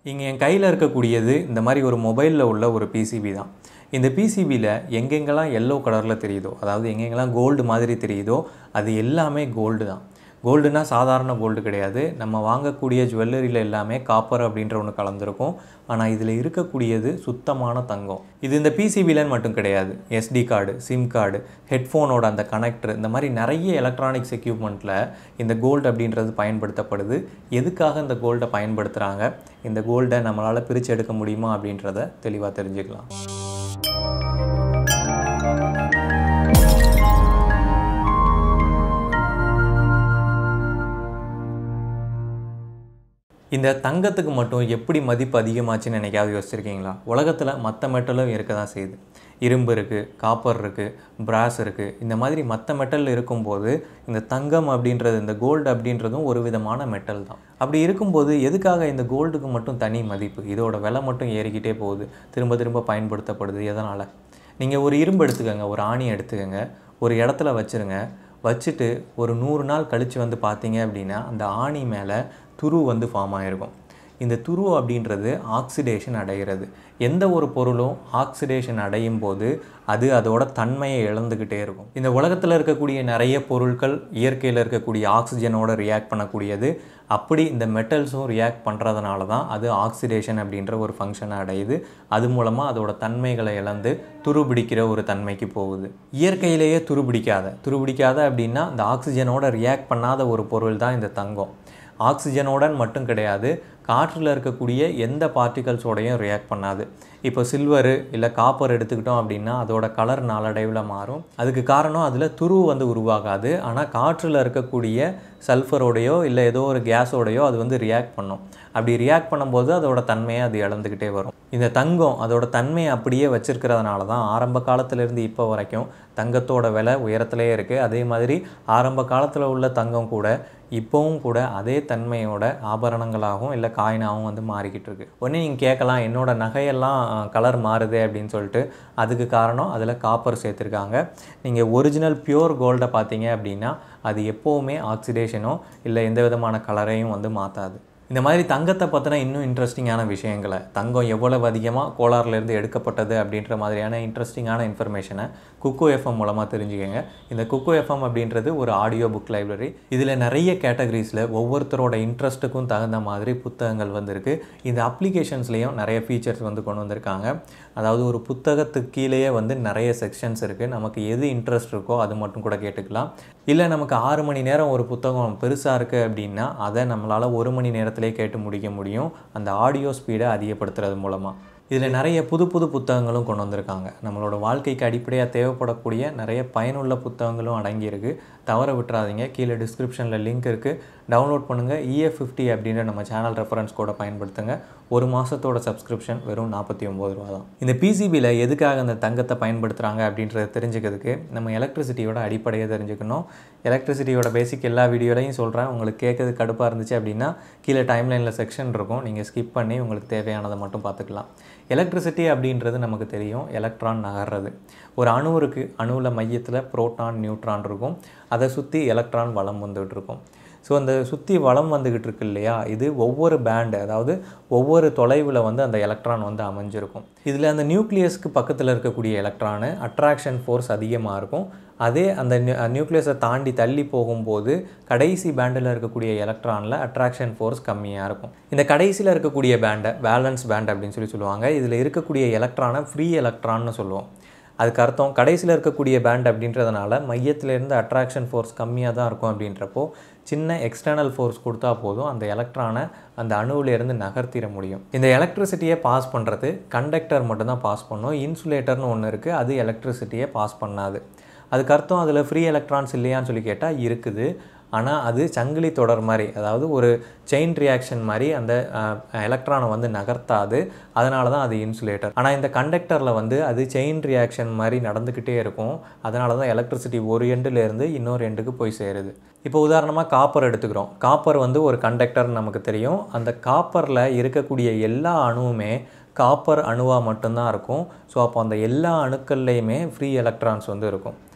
இங்கே என் கையில் இருக்கக்கூடியது இந்த மாதிரி ஒரு மொபைலில் உள்ள ஒரு பிசிபி தான் இந்த பிசிபியில் எங்கெங்கெல்லாம் எல்லோ கலரில் தெரியுதோ அதாவது எங்கெங்கெல்லாம் கோல்டு மாதிரி தெரியுதோ அது எல்லாமே கோல்டு தான் கோல்டுனா சாதாரண கோல்டு கிடையாது நம்ம வாங்கக்கூடிய ஜுவல்லரியில் எல்லாமே காப்பர் அப்படின்ற ஒன்று கலந்துருக்கும் ஆனால் இதில் இருக்கக்கூடியது சுத்தமான தங்கம் இது இந்த பிசிபிலன்னு மட்டும் கிடையாது எஸ்டி கார்டு சிம் கார்டு ஹெட்ஃபோனோட அந்த கனெக்டர் இந்த மாதிரி நிறைய எலக்ட்ரானிக்ஸ் எக்யூப்மெண்ட்டில் இந்த கோல்டு அப்படின்றது பயன்படுத்தப்படுது எதுக்காக இந்த கோல்டை பயன்படுத்துகிறாங்க இந்த கோல்டை நம்மளால் பிரித்து எடுக்க முடியுமா அப்படின்றத தெளிவாக தெரிஞ்சுக்கலாம் இந்த தங்கத்துக்கு மட்டும் எப்படி மதிப்பு அதிகமாச்சுன்னு என்னைக்காவது யோசிச்சிருக்கீங்களா உலகத்தில் மற்ற மெட்டலும் இருக்க தான் செய்யுது இரும்பு இருக்குது காப்பர் இருக்குது பிராஸ் இருக்குது இந்த மாதிரி மற்ற மெட்டல் இருக்கும்போது இந்த தங்கம் அப்படின்றது இந்த கோல்டு அப்படின்றதும் ஒரு விதமான மெட்டல் தான் அப்படி இருக்கும்போது எதுக்காக இந்த கோல்டுக்கு மட்டும் தனி மதிப்பு இதோட விலை மட்டும் ஏறிக்கிட்டே போகுது திரும்ப திரும்ப பயன்படுத்தப்படுது எதனால் நீங்கள் ஒரு இரும்பு எடுத்துக்கோங்க ஒரு ஆணி எடுத்துக்கோங்க ஒரு இடத்துல வச்சுருங்க வச்சுட்டு ஒரு நூறு நாள் கழித்து வந்து பார்த்தீங்க அப்படின்னா அந்த ஆணி மேலே துரு வந்து ஃபார்ம் ஆகிருக்கும் இந்த துரு அப்படின்றது ஆக்சிடேஷன் அடைகிறது எந்த ஒரு பொருளும் ஆக்சிடேஷன் அடையும் போது அது அதோட தன்மையை இழந்துக்கிட்டே இருக்கும் இந்த உலகத்தில் இருக்கக்கூடிய நிறைய பொருட்கள் இயற்கையில் இருக்கக்கூடிய ஆக்சிஜனோட ரியாக்ட் பண்ணக்கூடியது அப்படி இந்த மெட்டல்ஸும் ரியாக்ட் பண்ணுறதுனால தான் அது ஆக்சிடேஷன் அப்படின்ற ஒரு ஃபங்க்ஷனை அடையுது அது மூலமாக அதோட தன்மைகளை இழந்து துருபிடிக்கிற ஒரு தன்மைக்கு போகுது இயற்கையிலேயே துருபிடிக்காத துருபிடிக்காத அப்படின்னா இந்த ஆக்சிஜனோட ரியாக்ட் பண்ணாத ஒரு பொருள் தான் இந்த தங்கம் ஆக்சிஜனோடன் மட்டும் கிடையாது காற்றில் இருக்கக்கூடிய எந்த பார்ட்டிகல்ஸோடையும் ரியாக்ட் பண்ணாது இப்போ சில்வரு இல்லை காப்பர் எடுத்துக்கிட்டோம் அப்படின்னா அதோட கலர் நாளடைவில் மாறும் அதுக்கு காரணம் அதில் துரு வந்து உருவாகாது ஆனால் காற்றில் இருக்கக்கூடிய சல்ஃபரோடையோ இல்லை ஏதோ ஒரு கேஸோடையோ அது வந்து ரியாக்ட் பண்ணும் அப்படி ரியாக்ட் பண்ணும்போது அதோட தன்மையை அது இழந்துக்கிட்டே வரும் இந்த தங்கம் அதோட தன்மையை அப்படியே வச்சிருக்கிறதுனால தான் ஆரம்ப காலத்திலேருந்து இப்போ வரைக்கும் தங்கத்தோட விலை உயரத்திலே இருக்குது அதே மாதிரி ஆரம்ப காலத்தில் உள்ள தங்கம் கூட இப்போவும் கூட அதே தன்மையோட ஆபரணங்களாகவும் இல்லை காயினாகவும் வந்து மாறிக்கிட்டு இருக்கு உடனே நீங்கள் கேட்கலாம் என்னோட நகையெல்லாம் கலர் மாறுதே அப்படின்னு சொல்லிட்டு அதுக்கு காரணம் அதில் காப்பர் சேர்த்துருக்காங்க நீங்கள் ஒரிஜினல் பியூர் கோல்டை பார்த்தீங்க அப்படின்னா அது எப்போவுமே ஆக்சிடேஷனோ இல்லை எந்த விதமான கலரையும் வந்து மாற்றாது இந்த மாதிரி தங்கத்தை பற்றின இன்னும் இன்ட்ரெஸ்டிங்கான விஷயங்களை தங்கம் எவ்வளவு அதிகமாக கோலார்லேருந்து எடுக்கப்பட்டது அப்படின்ற மாதிரியான இன்ட்ரெஸ்டிங்கான இன்ஃபர்மேஷனை குக்கு எஃப்எம் மூலமாக தெரிஞ்சுக்கங்க இந்த குக்கு எஃப்எம் அப்படின்றது ஒரு ஆடியோ புக் லைப்ரரி இதில் நிறைய கேட்டகரிஸில் ஒவ்வொருத்தரோட இன்ட்ரெஸ்ட்டுக்கும் தகுந்த மாதிரி புத்தகங்கள் வந்திருக்கு இந்த அப்ளிகேஷன்ஸ்லேயும் நிறைய ஃபீச்சர்ஸ் வந்து கொண்டு வந்திருக்காங்க அதாவது ஒரு புத்தகத்துக்கு கீழேயே வந்து நிறைய செக்ஷன்ஸ் இருக்குது நமக்கு எது இன்ட்ரெஸ்ட் இருக்கோ அது மட்டும் கூட கேட்டுக்கலாம் இல்லை நமக்கு ஆறு மணி நேரம் ஒரு புத்தகம் பெருசாக இருக்குது அப்படின்னா அதை நம்மளால் ஒரு மணி நேரத்திலே கேட்டு முடிக்க முடியும் அந்த ஆடியோ ஸ்பீடை அதிகப்படுத்துறது மூலமாக இதில் நிறைய புது புது புத்தகங்களும் கொண்டு வந்திருக்காங்க நம்மளோட வாழ்க்கைக்கு அடிப்படையாக தேவைப்படக்கூடிய நிறைய பயனுள்ள புத்தகங்களும் அடங்கியிருக்கு தவற விட்டுறாதீங்க கீழே டிஸ்கிரிப்ஷனில் லிங்க் இருக்குது டவுன்லோட் பண்ணுங்கள் இஎஃப் ஃபிஃப்டி அப்படின்ற நம்ம சேனல் ரெஃபரன்ஸ் கோடை பயன்படுத்துங்க ஒரு மாதத்தோட சப்ஸ்கிரிப்ஷன் வெறும் நாற்பத்தி ஒம்பது ரூபா தான் இந்த பிசிபியில் எதுக்காக அந்த தங்கத்தை பயன்படுத்துகிறாங்க அப்படின்றத தெரிஞ்சுக்கிறதுக்கு நம்ம எலக்ட்ரிசிட்டியோட அடிப்படையை தெரிஞ்சுக்கணும் எலக்ட்ரிசிட்டியோட பேசிக் எல்லா வீடியோலையும் சொல்கிறேன் உங்களுக்கு கேட்கறது கடுப்பாக இருந்துச்சு அப்படின்னா கீழே டைம்லைனில் செக்ஷன் இருக்கும் நீங்கள் ஸ்கிப் பண்ணி உங்களுக்கு தேவையானதை மட்டும் பார்த்துக்கலாம் எலக்ட்ரிசிட்டி அப்படின்றது நமக்கு தெரியும் எலக்ட்ரான் நகர்றது ஒரு அணு இருக்குது அணுவில் மையத்தில் புரோட்டான் நியூட்ரான் இருக்கும் அதை சுற்றி எலக்ட்ரான் வளம் வந்துகிட்டு இருக்கும் ஸோ அந்த சுற்றி வளம் வந்துக்கிட்டு இருக்கு இல்லையா இது ஒவ்வொரு பேண்டு அதாவது ஒவ்வொரு தொலைவில் வந்து அந்த எலக்ட்ரான் வந்து அமைஞ்சிருக்கும் இதில் அந்த நியூக்ளியஸ்க்கு பக்கத்தில் இருக்கக்கூடிய எலக்ட்ரானு அட்ராக்ஷன் ஃபோர்ஸ் அதிகமாக இருக்கும் அதே அந்த நியூக்ளியஸை தாண்டி தள்ளி போகும்போது கடைசி பேண்டில் இருக்கக்கூடிய எலக்ட்ரானில் அட்ராக்ஷன் ஃபோர்ஸ் கம்மியாக இருக்கும் இந்த கடைசியில் இருக்கக்கூடிய பேண்டை வேலன்ஸ் பேண்ட் அப்படின்னு சொல்லி சொல்லுவாங்க இதில் இருக்கக்கூடிய எலக்ட்ரானை ஃப்ரீ எலக்ட்ரான்னு சொல்லுவோம் அதுக்கு அர்த்தம் கடைசியில் இருக்கக்கூடிய பேண்ட் அப்படின்றதுனால மையத்திலேருந்து அட்ராக்ஷன் ஃபோர்ஸ் கம்மியாக தான் இருக்கும் அப்படின்றப்போ சின்ன எக்ஸ்டர்னல் ஃபோர்ஸ் கொடுத்தா போதும் அந்த எலக்ட்ரானை அந்த அணுவிலேருந்து நகர்த்திட முடியும் இந்த எலக்ட்ரிசிட்டியை பாஸ் பண்ணுறது கண்டக்டர் மட்டும்தான் பாஸ் பண்ணும் இன்சுலேட்டர்னு ஒன்று இருக்குது அது எலக்ட்ரிசிட்டியை பாஸ் பண்ணாது அதுக்கு அர்த்தம் அதில் ஃப்ரீ எலக்ட்ரான்ஸ் இல்லையான்னு சொல்லி கேட்டால் இருக்குது ஆனால் அது சங்கிலி தொடர் மாதிரி அதாவது ஒரு செயின் ரியாக்ஷன் மாதிரி அந்த எலக்ட்ரானை வந்து நகர்த்தாது அதனால தான் அது இன்சுலேட்டர் ஆனால் இந்த கண்டக்டரில் வந்து அது செயின் ரியாக்ஷன் மாதிரி நடந்துக்கிட்டே இருக்கும் அதனால தான் எலக்ட்ரிசிட்டி ஒரு எண்டுலேருந்து இன்னொரு எண்டுக்கு போய் சேருது இப்போ உதாரணமாக காப்பர் எடுத்துக்கிறோம் காப்பர் வந்து ஒரு கண்டக்டர்னு நமக்கு தெரியும் அந்த காப்பரில் இருக்கக்கூடிய எல்லா அணுவுமே காப்பர் அணுவாக மட்டும்தான் இருக்கும் ஸோ அப்போ அந்த எல்லா அணுக்கள்லேயுமே ஃப்ரீ எலக்ட்ரான்ஸ் வந்து இருக்கும்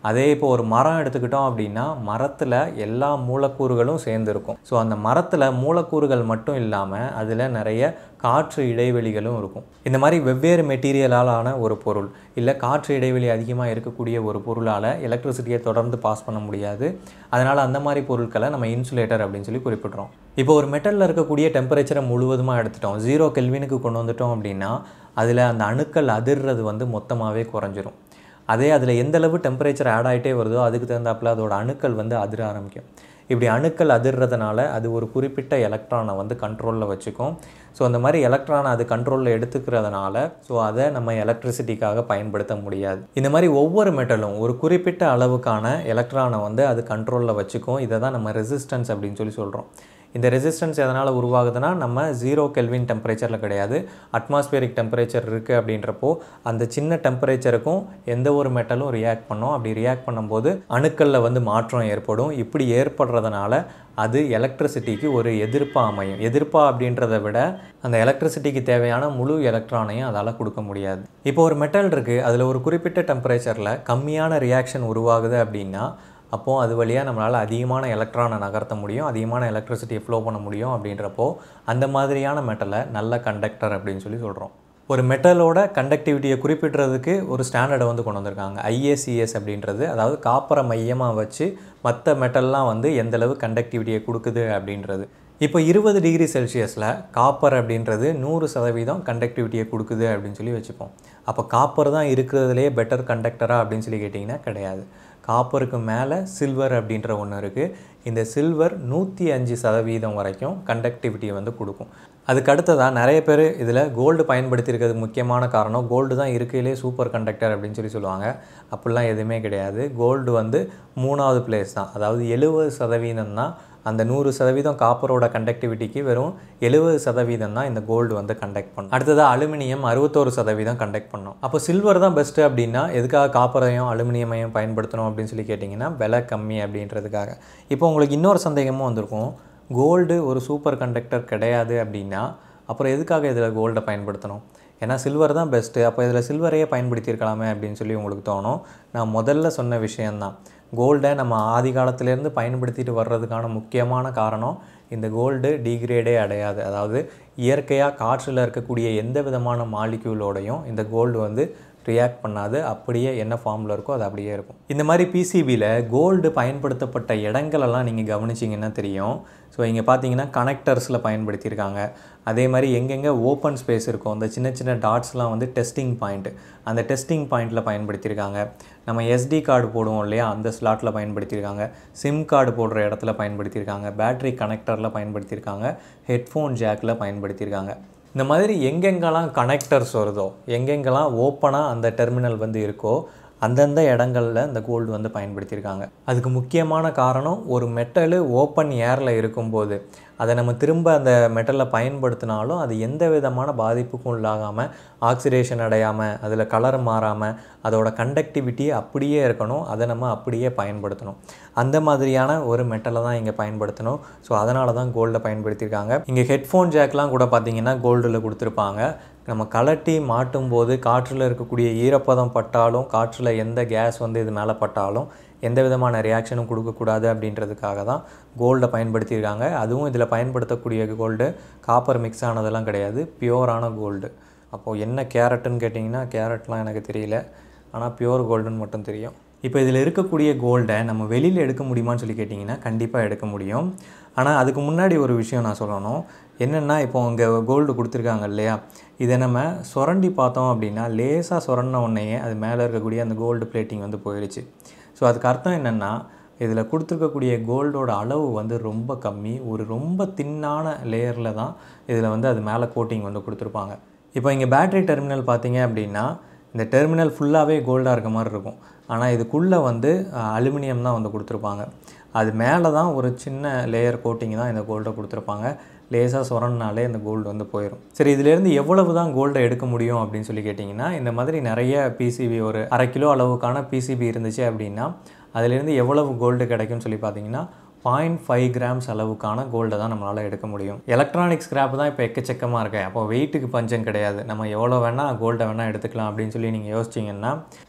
அதே இப்போ ஒரு மரம் எடுத்துக்கிட்டோம் அப்படின்னா மரத்தில் எல்லா மூலக்கூறுகளும் சேர்ந்துருக்கும் ஸோ அந்த மரத்தில் மூலக்கூறுகள் மட்டும் இல்லாமல் அதில் நிறைய காற்று இடைவெளிகளும் இருக்கும் இந்த மாதிரி வெவ்வேறு மெட்டீரியலால் ஆன ஒரு பொருள் இல்லை காற்று இடைவெளி அதிகமாக இருக்கக்கூடிய ஒரு பொருளால் எலக்ட்ரிசிட்டியை தொடர்ந்து பாஸ் பண்ண முடியாது அதனால் அந்த மாதிரி பொருட்களை நம்ம இன்சுலேட்டர் அப்படின்னு சொல்லி குறிப்பிட்றோம் இப்போ ஒரு மெட்டலில் இருக்கக்கூடிய டெம்பரேச்சரை முழுவதுமாக எடுத்துட்டோம் ஜீரோ கெல்வினுக்கு கொண்டு வந்துட்டோம் அப்படின்னா அதில் அந்த அணுக்கள் அதிர்றது வந்து மொத்தமாகவே குறைஞ்சிரும் அதே அதில் எந்த அளவு டெம்பரேச்சர் ஆட் ஆகிட்டே வருதோ அதுக்கு தகுந்தாப்புல அதோட அணுக்கள் வந்து அதிர ஆரம்பிக்கும் இப்படி அணுக்கள் அதிர்றதுனால அது ஒரு குறிப்பிட்ட எலக்ட்ரானை வந்து கண்ட்ரோலில் வச்சுக்கும் ஸோ அந்த மாதிரி எலக்ட்ரானை அது கண்ட்ரோலில் எடுத்துக்கிறதுனால ஸோ அதை நம்ம எலக்ட்ரிசிட்டிக்காக பயன்படுத்த முடியாது இந்த மாதிரி ஒவ்வொரு மெட்டலும் ஒரு குறிப்பிட்ட அளவுக்கான எலக்ட்ரானை வந்து அது கண்ட்ரோலில் வச்சுக்கும் இதை தான் நம்ம ரெசிஸ்டன்ஸ் அப்படின்னு சொல்லி சொல்கிறோம் இந்த ரெசிஸ்டன்ஸ் எதனால் உருவாகுதுன்னா நம்ம ஜீரோ கெல்வின் டெம்பரேச்சரில் கிடையாது அட்மாஸ்பியரிக் டெம்பரேச்சர் இருக்குது அப்படின்றப்போ அந்த சின்ன டெம்பரேச்சருக்கும் எந்த ஒரு மெட்டலும் ரியாக்ட் பண்ணும் அப்படி ரியாக்ட் பண்ணும்போது அணுக்களில் வந்து மாற்றம் ஏற்படும் இப்படி ஏற்படுறதுனால அது எலக்ட்ரிசிட்டிக்கு ஒரு எதிர்ப்பாக அமையும் எதிர்ப்பா அப்படின்றத விட அந்த எலக்ட்ரிசிட்டிக்கு தேவையான முழு எலக்ட்ரானையும் அதால் கொடுக்க முடியாது இப்போ ஒரு மெட்டல் இருக்குது அதில் ஒரு குறிப்பிட்ட டெம்பரேச்சரில் கம்மியான ரியாக்ஷன் உருவாகுது அப்படின்னா அப்போது அது வழியாக நம்மளால் அதிகமான எலக்ட்ரானை நகர்த்த முடியும் அதிகமான எலக்ட்ரிசிட்டியை ஃப்ளோ பண்ண முடியும் அப்படின்றப்போ அந்த மாதிரியான மெட்டலை நல்ல கண்டக்டர் அப்படின்னு சொல்லி சொல்கிறோம் ஒரு மெட்டலோட கண்டக்டிவிட்டியை குறிப்பிடுறதுக்கு ஒரு ஸ்டாண்டர்டை வந்து கொண்டு வந்திருக்காங்க ஐஏசிஎஸ் அப்படின்றது அதாவது காப்பரை மையமாக வச்சு மற்ற மெட்டல்லாம் வந்து எந்தளவு கண்டக்டிவிட்டியை கொடுக்குது அப்படின்றது இப்போ இருபது டிகிரி செல்சியஸில் காப்பர் அப்படின்றது நூறு சதவீதம் கண்டக்டிவிட்டியை கொடுக்குது அப்படின்னு சொல்லி வச்சுப்போம் அப்போ காப்பர் தான் இருக்கிறதுலே பெட்டர் கண்டக்டரா அப்படின்னு சொல்லி கேட்டிங்கன்னா கிடையாது காப்பருக்கு மேலே சில்வர் அப்படின்ற ஒன்று இருக்குது இந்த சில்வர் நூற்றி அஞ்சு சதவீதம் வரைக்கும் கண்டக்டிவிட்டியை வந்து கொடுக்கும் அதுக்கு அடுத்ததாக நிறைய பேர் இதில் கோல்டு பயன்படுத்தியிருக்கிறதுக்கு முக்கியமான காரணம் கோல்டு தான் இருக்கையிலே சூப்பர் கண்டக்டர் அப்படின்னு சொல்லி சொல்லுவாங்க அப்படிலாம் எதுவுமே கிடையாது கோல்டு வந்து மூணாவது பிளேஸ் தான் அதாவது எழுபது சதவீதம் தான் அந்த நூறு சதவீதம் காப்பரோட கண்டக்டிவிட்டிக்கு வெறும் எழுபது சதவீதம் தான் இந்த கோல்டு வந்து கண்டக்ட் பண்ணும் அடுத்ததாக அலுமினியம் அறுபத்தோரு சதவீதம் கண்டக்ட் பண்ணும் அப்போ சில்வர் தான் பெஸ்ட்டு அப்படின்னா எதுக்காக காப்பரையும் அலுமினியமையும் பயன்படுத்தணும் அப்படின்னு சொல்லி கேட்டிங்கன்னா விலை கம்மி அப்படின்றதுக்காக இப்போ உங்களுக்கு இன்னொரு சந்தேகமும் வந்திருக்கும் கோல்டு ஒரு சூப்பர் கண்டக்டர் கிடையாது அப்படின்னா அப்புறம் எதுக்காக இதில் கோல்டை பயன்படுத்தணும் ஏன்னா சில்வர் தான் பெஸ்ட்டு அப்போ இதில் சில்வரையே பயன்படுத்தியிருக்கலாமே அப்படின்னு சொல்லி உங்களுக்கு தோணும் நான் முதல்ல சொன்ன விஷயந்தான் கோல்டை நம்ம ஆதி காலத்துலேருந்து பயன்படுத்திட்டு வர்றதுக்கான முக்கியமான காரணம் இந்த கோல்டு டிகிரேடே அடையாது அதாவது இயற்கையாக காற்றில் இருக்கக்கூடிய எந்த விதமான மாலிக்யூலோடையும் இந்த கோல்டு வந்து ரியாக்ட் பண்ணாது அப்படியே என்ன ஃபார்மில் இருக்கோ அது அப்படியே இருக்கும் இந்த மாதிரி பிசிபியில் கோல்டு பயன்படுத்தப்பட்ட இடங்களெல்லாம் நீங்கள் கவனிச்சிங்கன்னா தெரியும் ஸோ இங்கே பார்த்தீங்கன்னா கனெக்டர்ஸில் பயன்படுத்தியிருக்காங்க அதே மாதிரி எங்கெங்கே ஓப்பன் ஸ்பேஸ் இருக்கும் அந்த சின்ன சின்ன டாட்ஸ்லாம் வந்து டெஸ்டிங் பாயிண்ட் அந்த டெஸ்டிங் பாயிண்ட்டில் பயன்படுத்தியிருக்காங்க நம்ம எஸ்டி கார்டு போடுவோம் இல்லையா அந்த ஸ்லாட்டில் பயன்படுத்தியிருக்காங்க சிம் கார்டு போடுற இடத்துல பயன்படுத்தியிருக்காங்க பேட்ரி கனெக்டரில் பயன்படுத்தியிருக்காங்க ஹெட்ஃபோன் ஜாக்கில் பயன்படுத்தியிருக்காங்க இந்த மாதிரி எங்கெங்கெல்லாம் கனெக்டர்ஸ் வருதோ எங்கெங்கெல்லாம் ஓப்பனாக அந்த டெர்மினல் வந்து இருக்கோ அந்தந்த இடங்களில் இந்த கோல்டு வந்து பயன்படுத்தியிருக்காங்க அதுக்கு முக்கியமான காரணம் ஒரு மெட்டலு ஓப்பன் ஏரில் இருக்கும்போது அதை நம்ம திரும்ப அந்த மெட்டலில் பயன்படுத்தினாலும் அது எந்த விதமான பாதிப்புக்கும் உள்ளாகாமல் ஆக்சிடேஷன் அடையாமல் அதில் கலர் மாறாமல் அதோட கண்டக்டிவிட்டி அப்படியே இருக்கணும் அதை நம்ம அப்படியே பயன்படுத்தணும் அந்த மாதிரியான ஒரு மெட்டலை தான் இங்கே பயன்படுத்தணும் ஸோ அதனால தான் கோல்டை பயன்படுத்தியிருக்காங்க இங்கே ஹெட்ஃபோன் ஜாக்லாம் கூட பார்த்தீங்கன்னா கோல்டில் கொடுத்துருப்பாங்க நம்ம கலட்டி மாட்டும் போது காற்றில் இருக்கக்கூடிய ஈரப்பதம் பட்டாலும் காற்றில் எந்த கேஸ் வந்து இது மேலே பட்டாலும் எந்த விதமான ரியாக்ஷனும் கொடுக்கக்கூடாது அப்படின்றதுக்காக தான் கோல்டை பயன்படுத்தியிருக்காங்க அதுவும் இதில் பயன்படுத்தக்கூடிய கோல்டு காப்பர் மிக்ஸ் ஆனதெல்லாம் கிடையாது பியோரான கோல்டு அப்போது என்ன கேரட்டுன்னு கேட்டிங்கன்னா கேரட்லாம் எனக்கு தெரியல ஆனால் பியோர் கோல்டுன்னு மட்டும் தெரியும் இப்போ இதில் இருக்கக்கூடிய கோல்டை நம்ம வெளியில் எடுக்க முடியுமான்னு சொல்லி கேட்டிங்கன்னா கண்டிப்பாக எடுக்க முடியும் ஆனால் அதுக்கு முன்னாடி ஒரு விஷயம் நான் சொல்லணும் என்னென்னா இப்போ இங்கே கோல்டு கொடுத்துருக்காங்க இல்லையா இதை நம்ம சுரண்டி பார்த்தோம் அப்படின்னா லேசாக சுரண்ட உடனேயே அது மேலே இருக்கக்கூடிய அந்த கோல்டு பிளேட்டிங் வந்து போயிடுச்சு ஸோ அதுக்கு அர்த்தம் என்னென்னா இதில் கொடுத்துருக்கக்கூடிய கோல்டோட அளவு வந்து ரொம்ப கம்மி ஒரு ரொம்ப தின்னான லேயரில் தான் இதில் வந்து அது மேலே கோட்டிங் வந்து கொடுத்துருப்பாங்க இப்போ இங்கே பேட்டரி டெர்மினல் பார்த்தீங்க அப்படின்னா இந்த டெர்மினல் ஃபுல்லாகவே கோல்டாக இருக்க மாதிரி இருக்கும் ஆனால் இதுக்குள்ளே வந்து அலுமினியம் தான் வந்து கொடுத்துருப்பாங்க அது மேலே தான் ஒரு சின்ன லேயர் கோட்டிங் தான் இந்த கோல்டை கொடுத்துருப்பாங்க லேசாக சுரண்னாலே இந்த கோல்டு வந்து போயிடும் சரி இதுலேருந்து எவ்வளவு தான் கோல்டை எடுக்க முடியும் அப்படின்னு சொல்லி கேட்டிங்கன்னா இந்த மாதிரி நிறைய பிசிபி ஒரு அரை கிலோ அளவுக்கான பிசிபி இருந்துச்சு அப்படின்னா அதுலேருந்து எவ்வளவு கோல்டு கிடைக்கும்னு சொல்லி பார்த்தீங்கன்னா பாயிண்ட் ஃபைவ் கிராம்ஸ் அளவுக்கான கோல்டை தான் நம்மளால் எடுக்க முடியும் எலக்ட்ரானிக் ஸ்கிராப் தான் இப்போ எக்கச்சக்கமாக இருக்கு அப்போ வெயிட்டுக்கு பஞ்சம் கிடையாது நம்ம எவ்வளோ வேணால் கோல்டை வேணால் எடுத்துக்கலாம் அப்படின்னு சொல்லி நீங்கள் யோசிச்சிங்கன்னா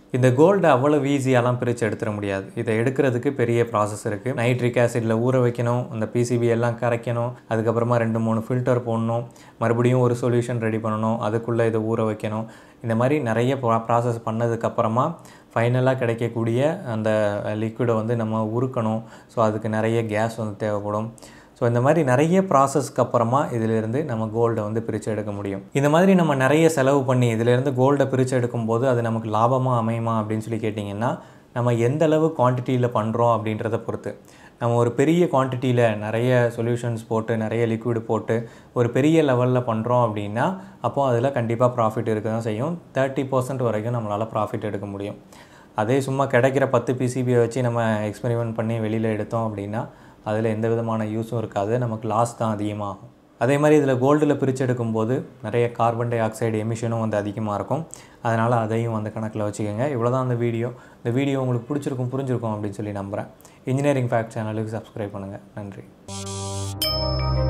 இந்த கோல்டை அவ்வளோ ஈஸியாலாம் பிரித்து எடுத்துட முடியாது இதை எடுக்கிறதுக்கு பெரிய ப்ராசஸ் இருக்குது நைட்ரிக் ஆசிடில் ஊற வைக்கணும் அந்த பிசிபி எல்லாம் கரைக்கணும் அதுக்கப்புறமா ரெண்டு மூணு ஃபில்டர் போடணும் மறுபடியும் ஒரு சொல்யூஷன் ரெடி பண்ணணும் அதுக்குள்ளே இதை ஊற வைக்கணும் இந்த மாதிரி நிறைய ப்ராசஸ் பண்ணதுக்கப்புறமா ஃபைனலாக கிடைக்கக்கூடிய அந்த லிக்விடை வந்து நம்ம உருக்கணும் ஸோ அதுக்கு நிறைய கேஸ் வந்து தேவைப்படும் ஸோ இந்த மாதிரி நிறைய ப்ராசஸ்க்கு அப்புறமா இதிலிருந்து நம்ம கோல்டை வந்து பிரித்து எடுக்க முடியும் இந்த மாதிரி நம்ம நிறைய செலவு பண்ணி இதிலிருந்து கோல்டை பிரித்து எடுக்கும்போது அது நமக்கு லாபமாக அமையுமா அப்படின்னு சொல்லி கேட்டிங்கன்னா நம்ம எந்த அளவு குவான்டிட்டியில் பண்ணுறோம் அப்படின்றத பொறுத்து நம்ம ஒரு பெரிய குவான்டிட்டியில் நிறைய சொல்யூஷன்ஸ் போட்டு நிறைய லிக்விட் போட்டு ஒரு பெரிய லெவலில் பண்ணுறோம் அப்படின்னா அப்போது அதில் கண்டிப்பாக ப்ராஃபிட் இருக்க தான் செய்யும் தேர்ட்டி பர்சன்ட் வரைக்கும் நம்மளால் ப்ராஃபிட் எடுக்க முடியும் அதே சும்மா கிடைக்கிற பத்து பிசிபியை வச்சு நம்ம எக்ஸ்பெரிமெண்ட் பண்ணி வெளியில் எடுத்தோம் அப்படின்னா அதில் எந்த விதமான யூஸும் இருக்காது நமக்கு லாஸ் தான் அதிகமாகும் அதே மாதிரி இதில் கோல்டில் பிரித்து எடுக்கும்போது நிறைய கார்பன் டை ஆக்சைடு எமிஷனும் வந்து அதிகமாக இருக்கும் அதனால் அதையும் வந்து கணக்கில் வச்சுக்கோங்க இவ்வளோ தான் அந்த வீடியோ இந்த வீடியோ உங்களுக்கு பிடிச்சிருக்கும் புரிஞ்சிருக்கும் அப்படின்னு சொல்லி நம்புகிறேன் இன்ஜினியரிங் ஃபேக்ட் சேனலுக்கு சப்ஸ்கிரைப் பண்ணுங்கள் நன்றி